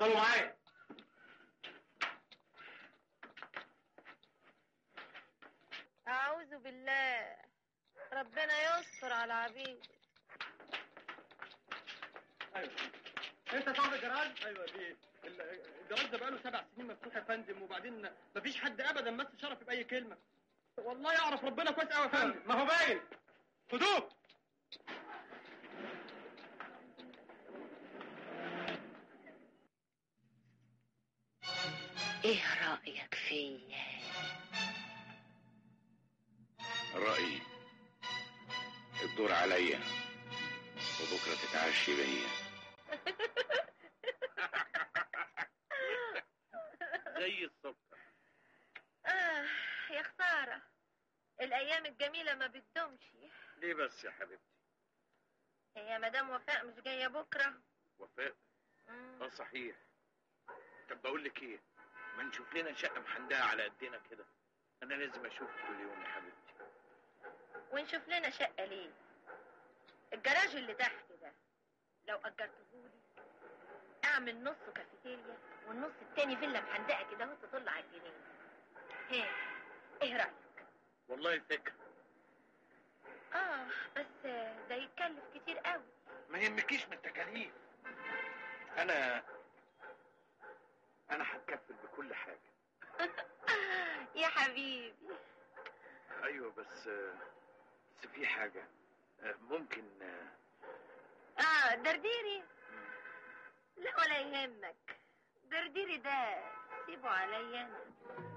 اتفضلوا معايا أعوذ بالله ربنا يستر على عبيد ايوه انت صاحب الجراج ايوه دي ال- الجراج ده بقاله سبع سنين مفتوح يا فندم وبعدين مفيش حد ابدا مس شرفي باي كلمه والله يعرف ربنا كويس قوي يا فندم ما هو باين خدوه ايه رأيك فيا رأيي الدور عليا وبكرة تتعشي بيا زي السكر آه يا خسارة الأيام الجميلة ما بتدومش ليه بس يا حبيبتي هي مدام وفاء مش جاية بكرة وفاء مم. اه صحيح طب بقول لك ايه ما نشوف لنا شقه محندقه على قدنا كده انا لازم اشوفك كل يوم يا حبيبتي ونشوف لنا شقة ليه الجراج اللي تحت ده لو أجرتهولي أعمل نصه كافيتيريا والنص التاني فيلا محندقة كده اهو تطل على الجنينة ها إيه رأيك؟ والله فكره آه بس ده يتكلف كتير قوي ما يهمكيش من التكاليف انا انا هتكفل بكل حاجه يا حبيبي ايوه بس بس في حاجه ممكن اه درديري لا ولا يهمك درديري ده سيبه عليا انا